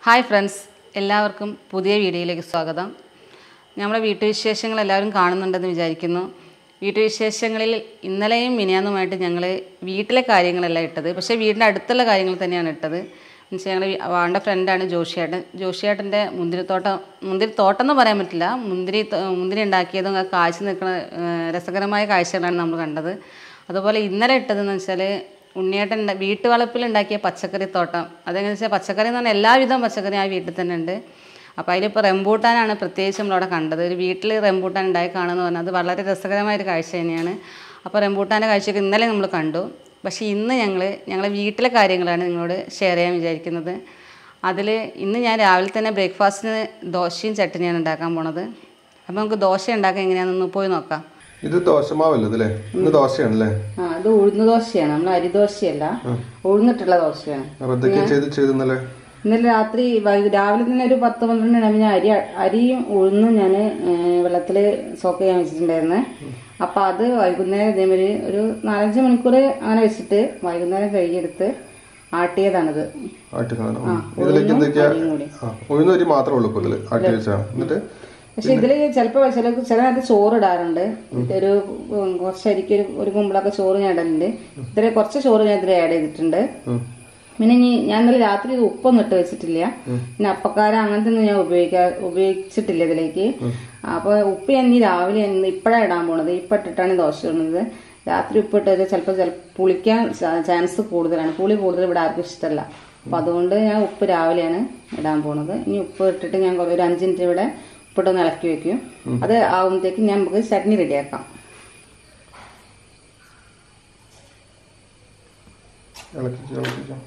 Hi friends എല്ലാവർക്കും പുതിയ വീഡിയോയിലേക്ക് സ്വാഗതം നമ്മുടെ വീട്ടുവിശേഷങ്ങൾ എല്ലാവരും കാണുന്നുണ്ടെന്ന് വിചാരിക്കുന്നു വീട്ടുവിശേഷങ്ങളിൽ ഇന്നലെയും മിനിയാന്നുമായിട്ട് ഞങ്ങൾ വീട്ടിലെ കാര്യങ്ങളല്ല ഇട്ടത് പക്ഷേ വീടിൻ്റെ അടുത്തുള്ള കാര്യങ്ങൾ തന്നെയാണ് ഇട്ടത് എന്നുവെച്ചാൽ ഞങ്ങൾ വാണ്ട ഫ്രണ്ടാണ് ജോഷിയേട്ടൻ ജോഷിയേട്ടൻ്റെ മുന്തിരിത്തോട്ടം മുന്തിരിത്തോട്ടം എന്ന് പറയാൻ പറ്റില്ല മുന്തിരി തോ- മുന്തിരി ഉണ്ടാക്കിയതും ആ കാഴ്ച നിൽക്കുന്ന ഏഹ്, രസകരമായ കാഴ്ചകളാണ് നമ്മൾ കണ്ടത് അതുപോലെ ഇന്നലെ ഇട്ടതെന്ന് വെച്ചാൽ ഉണ്ണിയേട്ടൻ ഉണ്ട- വീട്ടുവളപ്പിലുണ്ടാക്കിയ പച്ചക്കറി തോട്ടം അതെങ്ങനെ വെച്ചാൽ പച്ചക്കറി എന്ന് പറഞ്ഞാൽ എല്ലാവിധം പച്ചക്കറി ആ വീട്ടിൽ തന്നെ ഉണ്ട് അപ്പോൾ അതിലിപ്പോൾ റംബൂട്ടാനാണ് പ്രത്യേകിച്ച് നമ്മളവിടെ കണ്ടത് ഒരു വീട്ടിൽ റംബൂട്ടാൻ ഉണ്ടായി കാണുമെന്ന് പറഞ്ഞാൽ അത് വളരെ രസകരമായൊരു കാഴ്ച തന്നെയാണ് അപ്പോൾ റംബൂട്ടാൻ്റെ കാഴ്ചയൊക്കെ ഇന്നലെ നമ്മൾ കണ്ടു പക്ഷേ ഇന്ന് ഞങ്ങൾ ഞങ്ങളെ വീട്ടിലെ കാര്യങ്ങളാണ് നിങ്ങളോട് ഷെയർ ചെയ്യാൻ വിചാരിക്കുന്നത് അതിൽ ഇന്ന് ഞാൻ രാവിലെ തന്നെ ബ്രേക്ക്ഫാസ്റ്റിന് ദോശയും ചട്നിയാണ് ഉണ്ടാക്കാൻ പോണത് അപ്പോൾ നമുക്ക് ദോശ ഉണ്ടാക്കാൻ എങ്ങനെയാണെന്ന് പോയി നോക്കാം ഇത് ദോശമാവല്ലേ ഇതല്ലേ ഇന്ന് ദോശയാണല്ലേ ആ ഇത് ഉഴുന്ന് ദോശയാണ് നമ്മൾ അരിദോശയല്ല ഉഴുന്നിട്ടുള്ള ദോശയാണ് അപ്പൊ എന്തൊക്കെയാ ചെയ്ത് ചെയ്തെന്നല്ലേ ഇന്നലെ രാത്രി വൈകി രാവിലെ തന്നെ ഒരു പത്ത് പന്ത്രണ്ട് മണി ഞാൻ അരി അരിയും ഉഴുന്നും ഞാൻ വെള്ളത്തിൽ സോക്ക് ചെയ്യാൻ വെച്ചിട്ടുണ്ടായിരുന്നു അപ്പം അത് വൈകുന്നേരം ഇതേമാതിരി ഒരു നാലഞ്ച് മണിക്കൂർ അങ്ങനെ വെച്ചിട്ട് വൈകുന്നേരം കഴുകിയെടുത്ത് ആട്ടിയതാണിത് ആട്ടി സാധനം ഉം. ഇതിലേക്ക് എന്തൊക്കെയാ അരിയും കൂടി ആ ഉഴുന്നരി മാത്രമേ ഉള്ളൂ ഇതില് ആട്ടി വെച്ചാണ് എന്നിട്ട് പക്ഷെ ഇതില് ചിലപ്പോ ചില ചില നേരത്ത് ചോറ് ഇടാറുണ്ട് ഒരു ഉം, കുറച്ച് അരിക്ക് ഒരു ഒരു കുമ്പിളൊക്കെ ചോറ് ഞാൻ ഇടലുണ്ട് ഇതിൽ കുറച്ച് ചോറ് ഞാൻ ഇതിൽ ആഡ് ചെയ്തിട്ടുണ്ട് ഉം. പിന്നെ ഇനി ഞാൻ ഇന്നലെ രാത്രി ഇത് ഉപ്പൊന്നും ഇട്ട് വെച്ചിട്ടില്ല പിന്നെ അപ്പക്കാര അങ്ങനത്തെ ഒന്നും ഞാൻ ഉപയോഗിക്കാ ഉപയോഗിച്ചിട്ടില്ല ഇതിലേക്ക് അപ്പൊ ഉപ്പ് ഞാൻ ഇനി രാവിലെ ഇപ്പോഴാണ് ഇടാൻ പോണത് ഇപ്പൊ ഇട്ടിട്ടാണ് ഈ ദോശ ഇടുന്നത് രാത്രി ഉപ്പ് ഇട്ട് വെച്ചാൽ ചിലപ്പോൾ ചില പുളിക്കാൻ ചാൻസ് കൂടുതലാണ് പുളി കൂടുതൽ ഇവിടെ ആർക്കും ഇഷ്ടമല്ല അപ്പൊ അതുകൊണ്ട് ഞാൻ ഉപ്പ് രാവിലെയാണ് ഇടാൻ പോണത് ഇനി ഉപ്പ് ഇട്ടിട്ട് ഞാൻ കുറേ ഒരു അഞ്ച് മിനിറ്റ് ഇവിടെ ഉപ്പിട്ടൊന്ന് ഇളക്കി വെക്കും അത് ആവുമ്പോഴത്തേക്ക് ഞാൻ നമുക്ക് ചട്നി റെഡിയാക്കാം ഇളക്കിച്ച് ഇളക്കിക്കാം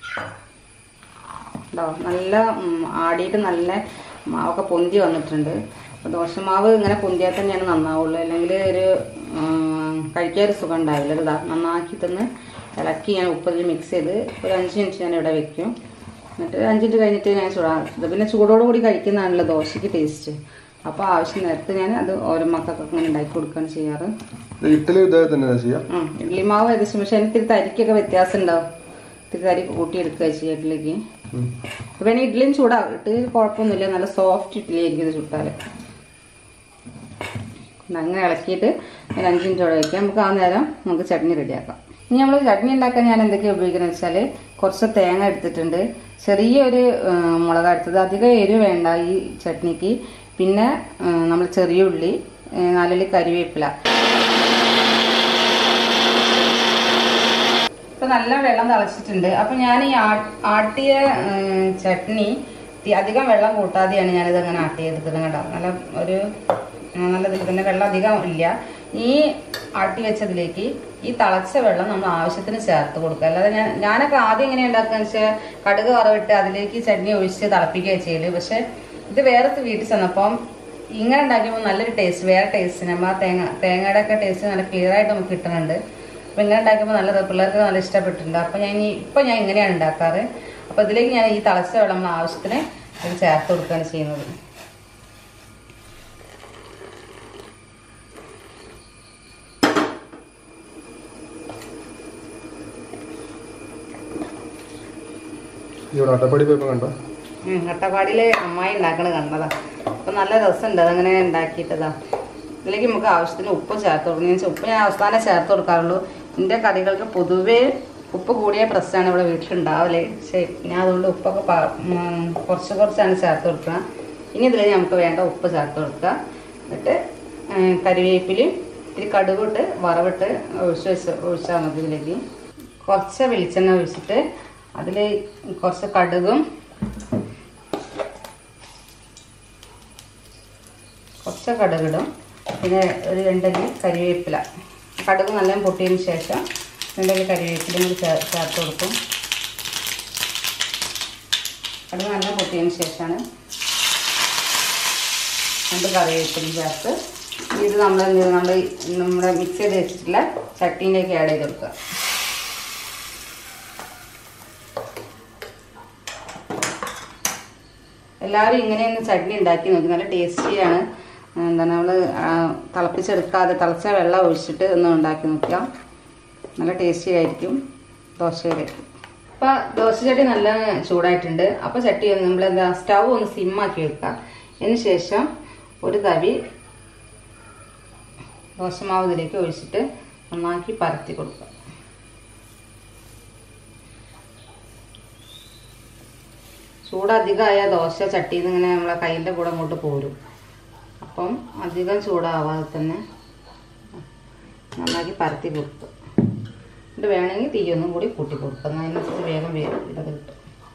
ഉണ്ടോ നല്ല ഉം, ആടിയിട്ട് നല്ല മാവൊക്കെ പൊന്തി വന്നിട്ടുണ്ട് അപ്പോൾ ദോശമാവ് ഇങ്ങനെ പൊന്തിയാൽ തന്നെയാണ് നന്നാവുള്ളൂ അല്ലെങ്കിൽ ഒരു ഉം, കഴിക്കാൻ ഒരു സുഖം ഉണ്ടാവില്ല ഇതാ നന്നാക്കി തന്ന് ഇളക്കി ഞാൻ ഉപ്പതിൽ മിക്സ് ചെയ്ത് ഒരു അഞ്ച് മിനിറ്റ് ഞാൻ ഇവിടെ വെക്കും എന്നിട്ട് ഒരു അഞ്ച് മിനിറ്റ് കഴിഞ്ഞിട്ട് ഞാൻ ചൂടാ ഇത് പിന്നെ ചൂടോടുകൂടി കഴിക്കുന്നതാണല്ലോ ദോശയ്ക്ക് ടേസ്റ്റ് അപ്പോൾ ആവശ്യം നേരത്ത് ഞാൻ അത് ഓരോ മക്കൾക്കൊക്കെ ഇങ്ങനെ ഉണ്ടാക്കി കൊടുക്കുകയാണ് ചെയ്യാറ് ഇത് ഇഡ്ഡലി ഇതേ തന്നെ ചെയ്യാം ഉം, ഇഡ്ഡലി മാവ് ഏകദേശം പക്ഷേ അതിന് ഇത്തിരി തരിക്കൊക്കെ വ്യത്യാസം ഉണ്ടാവും ഇത്തിരി തരി കൂട്ടിയെടുക്കുക ചെയ്യുക ഇഡ്ഡലിക്ക് ഉം. അപ്പൊ ഇനി ഇഡ്ഡലിയും ചൂടാവിട്ട് കുഴപ്പമൊന്നുമില്ല നല്ല സോഫ്റ്റ് ഇഡ്ഡലി ആയിരിക്കും ഇത് ചുട്ടാല് അങ്ങനെ ഇളക്കിയിട്ട് ഒരു അഞ്ച് മിനിറ്റ് അവിടെ വയ്ക്കാം നമുക്ക് ആ നേരം നമുക്ക് ചട്നി റെഡിയാക്കാം ഇനി നമ്മൾ ചട്നി ഉണ്ടാക്കാൻ ഞാൻ എന്തൊക്കെയാണ് ഉപയോഗിക്കുന്നത് വെച്ചാൽ കുറച്ച് തേങ്ങ എടുത്തിട്ടുണ്ട് ചെറിയൊരു ആ, മുളക് എടുത്തത് അധികം എരിവ് വേണ്ട ഈ ചട്നിക്ക് പിന്നെ നമ്മൾ ചെറിയ ഉള്ളി ആ, നാലുള്ളി കരിവേപ്പില ഇപ്പൊ നല്ല വെള്ളം തിളച്ചിട്ടുണ്ട് അപ്പൊ ഞാൻ ഈ ആ- ആട്ടിയ ഉം, ചട്നി തി- അധികം വെള്ളം കൂട്ടാതെയാണ് ഞാനിത് അങ്ങനെ ആട്ടിയെടുത്തത് കേട്ടോ നല്ല ഒരു ഉം, നല്ല ഇതിൽ തന്നെ വെള്ളം അധികം ഇല്ല ഈ ആട്ടി വെച്ചതിലേക്ക് ഈ തിളച്ച വെള്ളം നമ്മൾ ആവശ്യത്തിന് ചേർത്ത് കൊടുക്കുക അല്ലാതെ ഞാൻ ഞാനൊക്കെ ആദ്യം എങ്ങനെ ഉണ്ടാക്കുക വെച്ചാൽ കടുക് വറവിട്ട് അതിലേക്ക് ചട്നി ഒഴിച്ച് തിളപ്പിക്കുക ചെയ്യല് പക്ഷെ ഇത് വേറെ വീട്ടിൽ ചെന്നപ്പം ഇങ്ങനെ ഉണ്ടാക്കിയപ്പോൾ നല്ലൊരു ടേസ്റ്റ് വേറെ ടേസ്റ്റ് നമ്മൾ ആ തേങ്ങ തേങ്ങയുടെ ഒക്കെ ടേസ്റ്റ് നല്ല ക്ലിയർ ആയിട്ട് നമുക്ക് കിട്ടുന്നുണ്ട് അപ്പോൾ ഇങ്ങനെ ഉണ്ടാക്കുമ്പോൾ നല്ല പിള്ളേർക്ക് നല്ല ഇഷ്ടപ്പെട്ടിട്ടുണ്ട് അപ്പോൾ ഞാൻ ഇനി ഇപ്പോൾ ഞാൻ ഇങ്ങനെയാണ് ഉണ്ടാക്കാറ് അപ്പോൾ ഇതിലേക്ക് ഞാൻ ഈ തിളച്ച വെള്ളം നമ്മൾ ആവശ്യത്തിന് ഇത് ചേർത്ത് കൊടുക്കുകയാണ് ചെയ്യുന്നത് ഇവിടെ അട്ടപ്പാടി പോയപ്പോ കണ്ടോ ഉം, അട്ടപ്പാടിയിൽ അമ്മായി ഉണ്ടാക്കണത് കണ്ടതാ അപ്പോൾ നല്ല രസമുണ്ട് അതങ്ങനെ ഉണ്ടാക്കിയിട്ടതാ ഇതിലേക്ക് നമുക്ക് ആവശ്യത്തിന് ഉപ്പ് ചേർത്ത് കൊടുക്കണം ഞാൻ ഉപ്പ് ഞാൻ അവസാനം ചേർത്ത് കൊടുക്കാറുള്ളൂ എൻ്റെ കറികൾക്ക് പൊതുവേ ഉപ്പ് കൂടിയ പ്രശ്നമാണ് ഇവിടെ വീട്ടിലുണ്ടാവല് പക്ഷേ ഞാൻ അതുകൊണ്ട് ഉപ്പൊക്കെ പ- ഉം, കുറച്ച് കുറച്ചാണ് ചേർത്ത് കൊടുക്കുക ഇനി ഇതിലേക്ക് നമുക്ക് വേണ്ട ഉപ്പ് ചേർത്ത് കൊടുക്കുക എന്നിട്ട് ഉം, കരിവേപ്പിലയും ഇത്തിരി കടുകിട്ട് വറവിട്ട് ഒഴിച്ച് വെച്ച് ഒഴിച്ചാൽ മതി ഇതിലേക്ക് കുറച്ച് വെളിച്ചെണ്ണ ഒഴിച്ചിട്ട് അതിൽ കുറച്ച് കടുകും കുറച്ച് കടുകിടും പിന്നെ ഒരു രണ്ടല്ലി കരിവേപ്പില കടുക് നല്ല പൊട്ടിയതിന് ശേഷം രണ്ടല്ലി കരിവേപ്പിലയും കൂടി ചേർ ചേർത്ത് കൊടുക്കും കടുക് നല്ല പൊട്ടിയതിന് ശേഷമാണ് രണ്ട് കറിവേപ്പിലയും ചേർത്ത് ഇത് നമ്മൾ നമ്മൾ നമ്മുടെ മിക്സ് ചെയ്ത് വെച്ചിട്ടുള്ള ചട്ടീലേക്ക് ആഡ് ചെയ്ത് കൊടുക്കുക എല്ലാവരും ഇങ്ങനെയൊന്ന് ചട്നി ഉണ്ടാക്കി നോക്കി നല്ല ടേസ്റ്റിയാണ് എന്താണ് നമ്മൾ തിളപ്പിച്ചെടുക്കാതെ തിളച്ച വെള്ളം ഒഴിച്ചിട്ട് ഒന്ന് ഉണ്ടാക്കി നോക്കുക നല്ല ടേസ്റ്റി ആയിരിക്കും ദോശയിലേക്ക് അപ്പം ദോശച്ചട്ടി നല്ല ചൂടായിട്ടുണ്ട് അപ്പോൾ ചട്ടി ഒന്ന് നമ്മളെന്താ സ്റ്റൗ ഒന്ന് സിമ്മാക്കി വെക്കുക അതിന് ശേഷം ഒരു തവി ദോശമാവ് ഇതിലേക്ക് ഒഴിച്ചിട്ട് നന്നാക്കി പരത്തി കൊടുക്കുക ചൂട് അധികമായ ദോശ ചട്ടിയിൽ നിന്ന് ഇങ്ങനെ നമ്മളെ കയ്യിൻ്റെ കൂടെ അങ്ങോട്ട് പോരും അപ്പം അധികം ചൂടാവാതെ തന്നെ നന്നാക്കി പരത്തി കൊടുക്കുക എന്നിട്ട് വേണമെങ്കിൽ തീ ഒന്നും കൂടി കൂട്ടി കൊടുക്കുക എന്നാൽ അതിനനുസരിച്ച് വേഗം വേഗം ഇതൊക്കെ കിട്ടും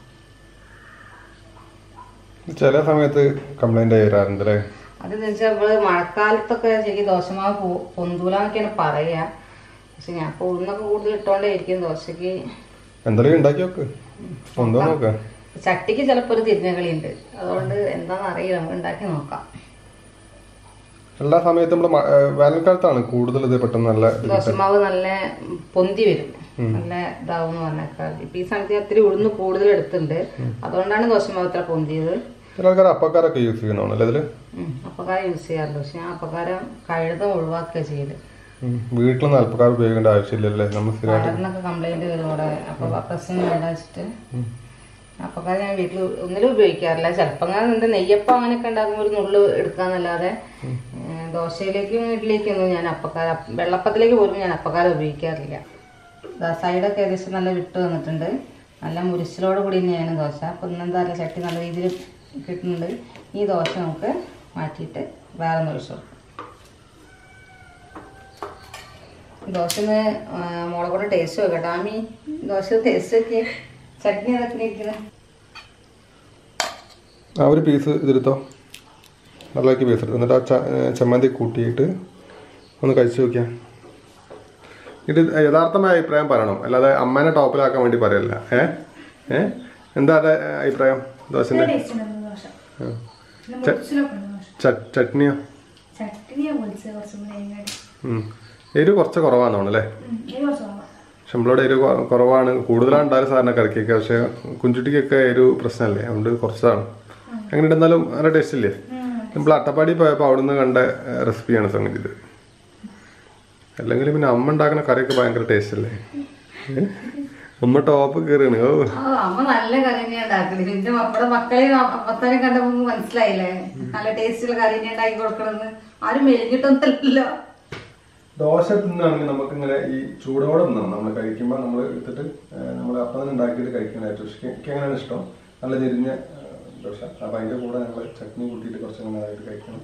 ചില സമയത്ത് കംപ്ലൈന്റ് വരാറുണ്ട് അല്ലേ അതെന്ന് വെച്ചാൽ നമ്മള് മഴക്കാലത്തൊക്കെ ശരിക്കും ദോശമാവ് പൊ- പൊന്തൂലാന്നൊക്കെയാണ് പറയുക പക്ഷെ ഞാൻ ഇപ്പോൾ ഉഴുന്നൊക്കെ കൂടുതൽ ഇട്ടോണ്ടേയിരിക്കും ദോശക്ക് എന്തെങ്കിലും ഉണ്ടാക്കി നോക്ക് സ്വന്തം നോക്ക ചട്ടിക്ക് ചിലപ്പോൾ ഒരു തിരിഞ്ഞ കളിയുണ്ട് അതുകൊണ്ട് എന്താണെന്ന് അറിയില്ല നമുക്ക് ഉണ്ടാക്കി നോക്കാം എല്ലാ സമയത്തും നമ്മള് മ- ഏഹ് വേനൽക്കാലത്താണ് കൂടുതൽ ഇത് പെട്ടെന്ന് നല്ല ഇത് കിട്ടുക. ദോശമാവ് നല്ല പൊന്തി വരും നല്ല ഇതാവും എന്ന് പറഞ്ഞേക്കാം ഇപ്പൊ ഈ സമയത്ത് ഒത്തിരി ഉഴുന്ന് കൂടുതൽ എടുത്തിട്ടുണ്ട് അതുകൊണ്ടാണ് ദോശമാവ് ഇത്ര പൊന്തിയത് ചില ആൾക്കാർ അപ്പക്കാരൊക്കെ യൂസ് ചെയ്യുന്നതാണ് അല്ലേ ഇതില് ഉം. അപ്പക്കാരം യൂസ് ചെയ്യാറുണ്ട് പക്ഷെ ഞാൻ അപ്പക്കാരം കഴുതും ഒഴിവാക്കുക ചെയ്യല് ഉം. വീട്ടിലൊന്നും അല്പക്കാർ ഉപയോഗിക്കേണ്ട ആവശ്യമില്ലല്ലേ നമ്മൾ സ്ഥിരമായിട്ട് വയറിനൊക്കെ കംപ്ലൈന്റ് വരും ഇവിടെ അപ്പൊ പ്രശ്നം വേണ്ട വെച്ചിട്ട് അപ്പക്കാരം ഞാൻ വീട്ടിൽ ഒന്നിലും ഉപയോഗിക്കാറില്ല ചിലപ്പോൾ അങ്ങനെ നിന്റെ നെയ്യപ്പം അങ്ങനെയൊക്കെ ഉണ്ടാക്കുമ്പോൾ ഒരു നുള്ളു എടുക്കാന്നല്ലാതെ ഏഹ് ദോശയിലേക്കും ഇഡ്ഡലിക്കൊന്നും ഞാൻ അപ്പക്കാരം വെള്ളപ്പത്തിലേക്ക് പോലും ഞാൻ അപ്പക്കാരം ഉപയോഗിക്കാറില്ല ദാ സൈഡൊക്കെ ഏകദേശം നല്ല വിട്ട് വന്നിട്ടുണ്ട് നല്ല മുരിച്ചിലോട് കൂടി തന്നെയാണ് ദോശ അപ്പം ഇന്നെന്താ പറയുക ചട്ടി നല്ല രീതിയിൽ കിട്ടുന്നുണ്ട് ഈ ദോശ നമുക്ക് മാറ്റിയിട്ട് വേറെ ഒന്ന് ഒഴിച്ചു കൊടുക്കാം ദോശന്ന് മോളെ കൂടെ ടേസ്റ്റ് നോക്കട്ടെ ആമി ദോശ ടേസ്റ്റ് ഒക്കെ ചട്നി അതൊക്കെ ഇരിക്കുന്നത് ആ ഒരു പീസ് ഇതെടുത്തോ നല്ലതാക്കി പീസ് എടുത്തു എന്നിട്ട് ആ ച- ഏഹ് ചമ്മന്തി കൂട്ടിയിട്ട് ഒന്ന് കഴിച്ചു നോക്കിയാൽ ഇത് യഥാർത്ഥമായ അഭിപ്രായം പറയണം അല്ലാതെ അമ്മേനെ ടോപ്പിലാക്കാൻ വേണ്ടി പറയല്ല ഏ ഏ എന്താ അതെ അഭിപ്രായം ദോശൻ്റെ ടേസ്റ്റ് ഉണ്ട് ദോശ ആ. പിന്നെ മുറിച്ചിലൊക്കെ ഉണ്ട് ദോശ ച- ചട്നിയോ ചട്ടിനിയാ പൊളിച്ചത് കുറച്ചും കൂടി എങ്ങാടി ഉം. എരിവ് കുറച്ച് കുറവാന്ന് തോന്നുന്നു അല്ലേ ഇത് കുറച്ച് കുറവാ ശമ്പളോടെ എരിവ് കൊ- കുറവാണ് കൂടുതലാണ് ഉണ്ടായാലും സാധാരണ കറിക്കൊക്കെ പക്ഷേ കുഞ്ചുട്ടിക്കൊക്കെ എരിവ് പ്രശ്നമല്ലേ അതുകൊണ്ട് കുറച്ചതാണ് അങ്ങനെ എന്നാലും നല്ല ടേസ്റ്റ് ഇല്ലേ നമ്മൾ അട്ടപ്പാടി പോയപ്പോൾ അവിടുന്ന് കണ്ട റെസിപ്പിയാണ് സംഗതി ഇത് അല്ലെങ്കിൽ പിന്നെ അമ്മ ഉണ്ടാക്കുന്ന കറിയൊക്കെ ഭയങ്കര ടേസ്റ്റ് അല്ലേ ഏ? അമ്മ ടോപ്പ് കയറിയാണ് ഓ ആ അമ്മ നല്ല കറി തന്നെയാ ഉണ്ടാക്കല് എന്റെ നമ്മുടെ മക്കളെ അപ്പത്താനും കണ്ടപ്പോ നമുക്ക് മനസ്സിലായില്ലേ നല്ല ടേസ്റ്റുള്ള കറി തന്നെ ഉണ്ടാക്കി കൊടുക്കണമെന്ന് ആരും മെലിഞ്ഞിട്ടൊന്നുമല്ലല്ലോ ദോശ തിന്നാണെങ്കിൽ നമുക്ക് ഇങ്ങനെ ഈ ചൂടോടെ തിന്നണം നമ്മൾ കഴിക്കുമ്പോൾ നമ്മൾ എടുത്തിട്ട് നമ്മൾ അപ്പം തന്നെ ഉണ്ടാക്കിയിട്ട് കഴിക്കാനായിട്ട് പക്ഷേ എനിക്ക് അങ്ങനെയാണ് ഇഷ്ടം നല്ല ഞെരിഞ്ഞ ആ, ദോശ അപ്പം അതിൻ്റെ കൂടെ ഞങ്ങൾ ചട്നി കൂട്ടിയിട്ട് കുറച്ച് അങ്ങനെ ആയിട്ട് കഴിക്കണം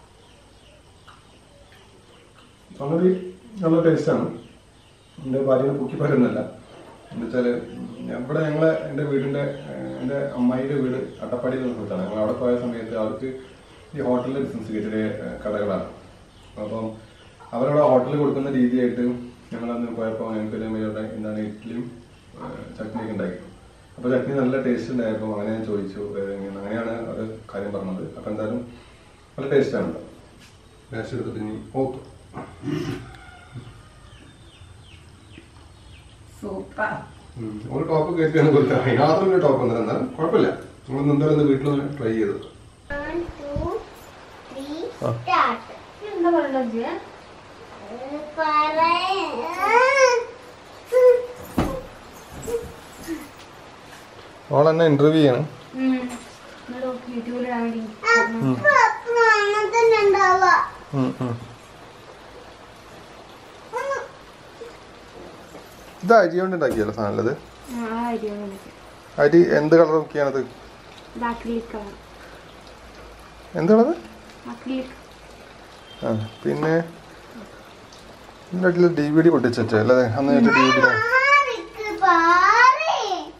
സംഗതി നല്ല ടേസ്റ്റാണ് എൻ്റെ ഭാര്യനെ പൊക്കി പറയുന്നല്ല എന്ന് വെച്ചാൽ ഇവിടെ ഞങ്ങളെ എൻ്റെ വീടിൻ്റെ എൻ്റെ അമ്മായിയുടെ വീട് അട്ടപ്പാടി എന്ന സ്ഥലത്താണ് ഞങ്ങൾ അവിടെ പോയ സമയത്ത് അവർക്ക് ഈ ഹോട്ടലിൽ ബിസിനസ് ചെറിയ ഏഹ്, കടകളാണ് അപ്പം അവരവിടെ ഹോട്ടലിൽ കൊടുക്കുന്ന രീതിയായിട്ട് ഞങ്ങളന്ന് പോയപ്പോൾ ഞങ്ങൾക്ക് ഇതേമാതിരി എന്താണ് ഇഡ്ഡലിയും ഏഹ്, ചട്നിയൊക്കെ ഉണ്ടാക്കി അപ്പോൾ ചട്നി നല്ല ടേസ്റ്റ് ഉണ്ടായപ്പോൾ അങ്ങനെ ഞാൻ ചോദിച്ചു ഏഹ്, ഇങ്ങനെ അങ്ങനെയാണ് ഒരു കാര്യം പറഞ്ഞത് അപ്പോൾ എന്തായാലും നല്ല ടേസ്റ്റാണ് ടേസ്റ്റ് എടുത്തിട്ട് ഇനി ഓക്കെ സൂപ്പർ ഒരു ടോപ്പ് കയറ്റിയാണ് കൊടുത്തത് അതിനകത്തും ഒരു ടോപ്പ് എന്തായാലും എന്നാലും കുഴപ്പമില്ല നമ്മൾ എന്തായാലും വീട്ടിലൊന്ന് ട്രൈ ചെയ്തു One, two, three, Ah. start. എന്താ പറയുക അവൾ എന്നെ ഇന്റർവ്യൂ ചെയ്യണം യൂട്യൂബിലിടാൻ വേണ്ടി തന്നെ ഉണ്ടാവുക ഉം, ഉം. ഇത് അരി കൊണ്ട് ഉണ്ടാക്കിയല്ലോ സാധനം ഇത് ആ ഐഡിയ അരി എന്ത് കളർ നോക്കിയാണത് അക്രിലിക് കളർ എന്ത് കളർ അക്രിലിക് ആ പിന്നെ ഇതിൻ്റെ അടിയിൽ ഡി വി ഡി പൊട്ടിച്ചേ അല്ലേ അന്ന് ഡി വി ഡി പാറിക്ക് പാറി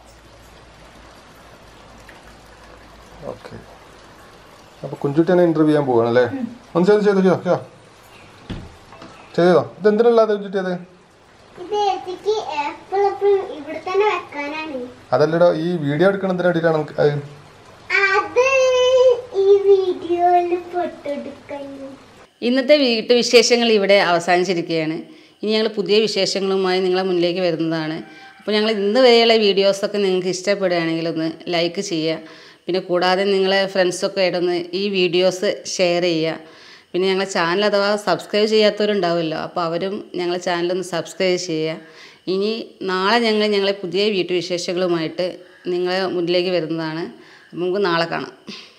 ഓക്കെ അപ്പോൾ കുഞ്ചുട്ടിനെ ഇന്റർവ്യൂ ചെയ്യാൻ പോവാണ് അല്ലേ ഒന്ന് ചെയ്ത് ചെയ്തു ചെയ്തോ ചെയ്തോ ചെയ്തോ ഇത് എന്തിനല്ലാതെ കുഞ്ചുട്ടിയത് ഇത് എത്തിക്ക് എപ്പോഴും ഇവിടെ തന്നെ വെക്കാനാണ് അതല്ലടോ ഈ വീഡിയോ എടുക്കണതിന് വേണ്ടിയിട്ടാണ് നമുക്ക് അത് അത് ഈ വീഡിയോയിൽ പൊട്ടെടുക്കുന്നു ഇന്നത്തെ വീട്ടുവിശേഷങ്ങൾ ഇവിടെ അവസാനിച്ചിരിക്കുകയാണ് ഇനി ഞങ്ങൾ പുതിയ വിശേഷങ്ങളുമായി നിങ്ങളെ മുന്നിലേക്ക് വരുന്നതാണ് അപ്പോൾ ഞങ്ങൾ ഇന്ന് വരെയുള്ള വീഡിയോസൊക്കെ നിങ്ങൾക്ക് ഇഷ്ടപ്പെടുകയാണെങ്കിൽ ഒന്ന് ലൈക്ക് ചെയ്യുക പിന്നെ കൂടാതെ നിങ്ങളെ ഫ്രണ്ട്സൊക്കെ ആയിട്ടൊന്ന് ഈ വീഡിയോസ് ഷെയർ ചെയ്യുക പിന്നെ ഞങ്ങളെ ചാനൽ അഥവാ സബ്സ്ക്രൈബ് ചെയ്യാത്തവരുണ്ടാവുമല്ലോ അപ്പോൾ അവരും ഞങ്ങളെ ചാനലൊന്ന് സബ്സ്ക്രൈബ് ചെയ്യുക ഇനി നാളെ ഞങ്ങൾ ഞങ്ങളെ പുതിയ വീട്ടുവിശേഷങ്ങളുമായിട്ട് നിങ്ങളെ മുന്നിലേക്ക് വരുന്നതാണ് നമുക്ക് നാളെ കാണാം